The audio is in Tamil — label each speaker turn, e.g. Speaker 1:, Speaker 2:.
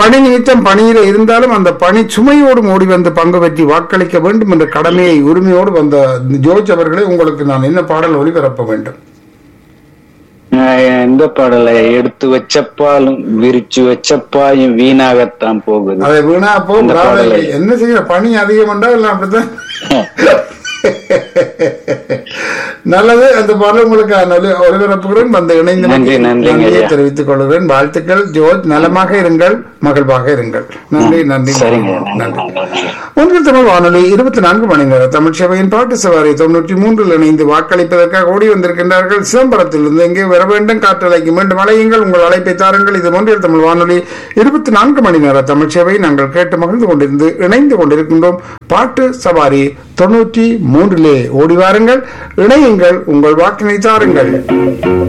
Speaker 1: பணி நிமித்தம் பணியில இருந்தாலும் அந்த பணி சுமையோடும் ஓடி வந்து பங்கு பெற்றி வாக்களிக்க வேண்டும் என்ற கடமையை உரிமையோடு வந்த ஜோர்ஜ் அவர்களே உங்களுக்கு நான் என்ன பாடல் ஒளிபரப்ப வேண்டும்
Speaker 2: அஹ் இந்த பாடலை எடுத்து வச்சப்பாலும் விரிச்சு வச்சப்பாயும் வீணாகத்தான் போகுது
Speaker 1: அதை வீணா போ
Speaker 2: அந்த
Speaker 1: விடாத
Speaker 2: பாடலை.
Speaker 1: என்ன செய்ய பணி அதிகம் என்றால் எல்லாம் அப்படித்தான் நல்லது அந்த பாடல் உங்களுக்கு நல்ல ஒளிபரப்புகிறேன் வந்து இணைந்து
Speaker 2: நன்றி, நன்றிங்க
Speaker 1: நன்றியை
Speaker 2: ஐயா.
Speaker 1: தெரிவித்துக் கொள்கிறேன் வாழ்த்துக்கள் ஜோர்ஜ் நலமாக இருங்கள் மகிழ்வாக இருங்கள் நன்றி நன்றி
Speaker 2: சரிங்க
Speaker 1: நன்றி உங்கள் தமிழ் வானொலி இருபத்தி நான்கு மணி நேர தமிழ் சபையின் பாட்டு சவாரி தொண்ணூற்றி மூன்றில் இணைந்து வாக்களிப்பதற்காக ஓடி வந்திருக்கின்றார்கள் சிதம்பரத்திலிருந்து எங்கே வர வேண்டும் காற்றலைக்கு மீண்டும் அழையுங்கள் உங்கள் அழைப்பை தாருங்கள் இது ஒன்றில் தமிழ் வானொலி இருபத்தி நான்கு மணி நேர தமிழ் சேவை நாங்கள் கேட்டு மகிழ்ந்து கொண்டிருந்து இணைந்து கொண்டிருக்கின்றோம் பாட்டு சவாரி தொண்ணூற்றி மூன்றிலே ஓடி வாருங்கள் இணையுங்கள் உங்கள் வாக்கினை தாருங்கள்